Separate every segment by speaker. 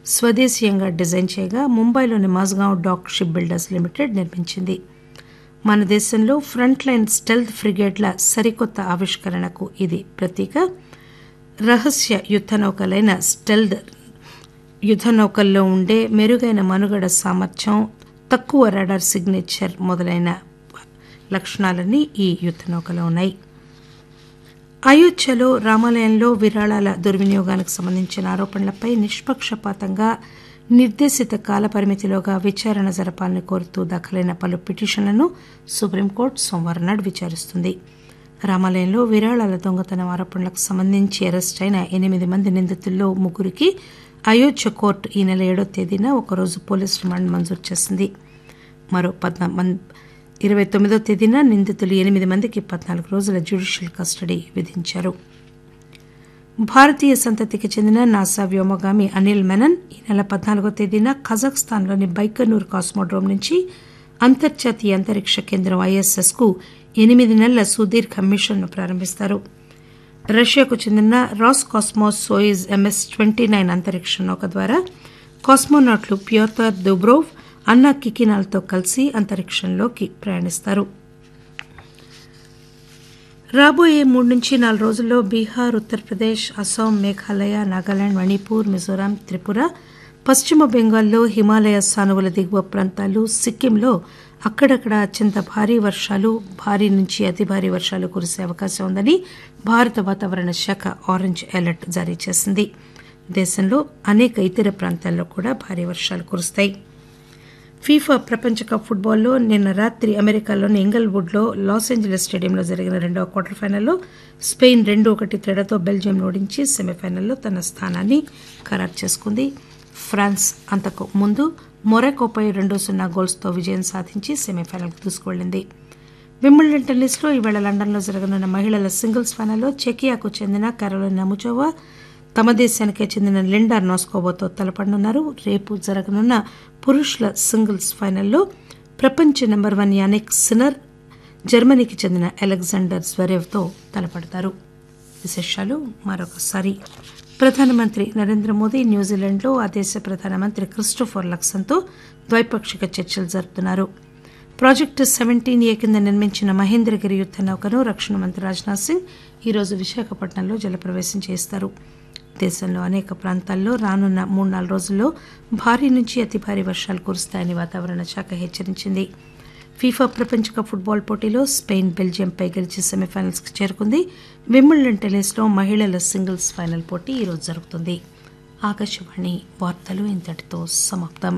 Speaker 1: స్వదేశీయంగా design చేయగా ముంబైలోని Mazagon dock ship builders limited నిర్మించింది మన దేశంలో ఫ్రంట్ లైన్ స్టెల్త్ ఫ్రిగేట్ల సరికొత్త ఆవిష్కరణకు ఇది ప్రతీక రహస్య యుద్ద నౌకలైన స్టెల్త్ యుద్ద నౌకల్లో ఉండే మెరుగైన మనుగడ సామర్థ్యం తక్కువ రాడార్ సిగ్నేచర్ మొదలైన లక్షణాలన్నీ ఈ యుద్ద నౌకలో ఉన్నాయి అయోధ్యలో రామాలయంలో విరాళాల దుర్వినియోగానికి సంబంధించిన ఆరోపణలపై నిష్పక్షపాతంగా నిర్దేశిత కాలపరిమితిలోగా విచారణ జరపాలని కోరుతూ దాఖలైన పలు పిటిషన్లను సుప్రీంకోర్టు సోమవారం నాడు విచారిస్తుంది రామాలయంలో విరాళాల దొంగతనం ఆరోపణలకు సంబంధించి అరెస్ట్ అయిన ఎనిమిది మంది నిందితుల్లో ముగ్గురికి అయోధ్య కోర్టు ఈ నెల ఏడో తేదీన ఒకరోజు పోలీస్ రిమాండ్ మంజూరు చేసింది మరో పద్నాలుగు ఇరవై తొమ్మిదో తేదీన నిందితులు ఎనిమిది మందికి పద్నాలుగు రోజుల జ్యుడిషియల్ కస్టడీ విధించారు భారతీయ సంతతికి చెందిన నాసా వ్యోమగామి అనిల్ మెనన్ ఈ నెల పద్నాలుగో తేదీన కజాఖ్స్తాన్లోని బైకనూర్ కాస్మోడ్రోమ్ నుంచి అంతర్జాతీయ అంతరిక్ష కేంద్రం ఐఎస్ఎస్ కు ఎనిమిది నెలల సుదీర్ఘ మిషన్ను ప్రారంభిస్తారు రష్యాకు చెందిన Roscosmos Soyuz MS twenty nine అంతరిక్ష నౌక ద్వారా కాస్మోనాట్లు ప్యోతర్ దుబ్రోవ్ అన్నా కికినాల్తో కలిసి అంతరిక్షంలోకి ప్రయాణిస్తారు రాబోయే మూడు నుంచి నాలుగు రోజుల్లో బీహార్ ఉత్తరప్రదేశ్ అస్సాం మేఘాలయ నాగాలాండ్ మణిపూర్ మిజోరాం త్రిపుర పశ్చిమ బెంగాల్లో హిమాలయ సానువుల దిగువ ప్రాంతాలు సిక్కింలో అక్కడక్కడ అత్యంత భారీ వర్షాలు భారీ నుంచి అతి భారీ వర్షాలు కురిసే అవకాశం ఉందని భారత వాతావరణ శాఖ ఆరెంజ్ అలర్ట్ జారీ చేసింది దేశంలో అనేక ఇతర ప్రాంతాల్లో కూడా భారీ వర్షాలు కురుస్తాయి ఫీఫా ప్రపంచ కప్ ఫుట్బాల్లో నిన్న రాత్రి అమెరికాలోని ఇంగల్వుడ్లో లాస్ ఏంజలస్ స్టేడియంలో జరిగిన రెండవ క్వార్టర్ ఫైనల్లో స్పెయిన్ రెండు ఒకటి తేడాతో బెల్జియం ఓడించి సెమీఫైనల్లో తన స్థానాన్ని ఖరారు చేసుకుంది ఫ్రాన్స్ అంతకు ముందు మొరాకోపై రెండు సున్నా గోల్స్తో విజయం సాధించి సెమీఫైనల్కు దూసుకువెళ్లింది విమ్మిల్డన్ టెన్నిస్లో ఈవేళ లండన్లో జరగనున్న మహిళల సింగిల్స్ ఫైనల్లో చెకియాకు చెందిన కరోలినా ముజోవా తమ దేశానికే చెందిన లిండా నోస్కోబోతో తలపడనున్నారు రేపు జరగనున్న పురుషుల సింగిల్స్ ఫైనల్లో ప్రపంచ నెంబర్ వన్ యానిక్ సినర్ జర్మనీకి చెందిన అలెగ్జాండర్ స్వరేవ్తో తలపడతారు విశేషాలు మరొకసారి ప్రధానమంత్రి నరేంద్ర మోదీ న్యూజిలాండ్లో ఆ దేశ ప్రధానమంత్రి క్రిస్టోఫర్ లక్సన్తో ద్వైపాక్షిక చర్చలు జరుపుతున్నారు ప్రాజెక్టు సెవెంటీన్ ఏ కింద నిర్మించిన మహేంద్రగిరి యుద్ద నౌకను రక్షణ మంత్రి రాజ్నాథ్ సింగ్ ఈరోజు విశాఖపట్నంలో జలప్రవేశం చేస్తారు దేశంలో అనేక ప్రాంతాల్లో రానున్న మూడు నాలుగు రోజుల్లో భారీ నుంచి అతి భారీ వర్షాలు కురుస్తాయని వాతావరణ శాఖ హెచ్చరించింది ఫీఫా ప్రపంచ కప్ ఫుట్బాల్ పోటీలో స్పెయిన్ బెల్జియంపై గెలిచి సెమీఫైనల్స్ కు చేరుకుంది విమ్మిల్డన్ టెన్నిస్లో మహిళల సింగిల్స్ ఫైనల్ పోటీ ఈరోజు జరుగుతుంది ఆకాశవాణి వార్తలు ఇంతటితో సమాప్తం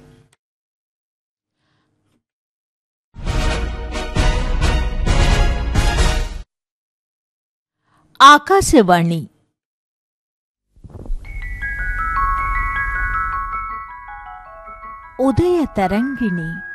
Speaker 2: ఆకాశవాణి ఉదయ తరంగిణి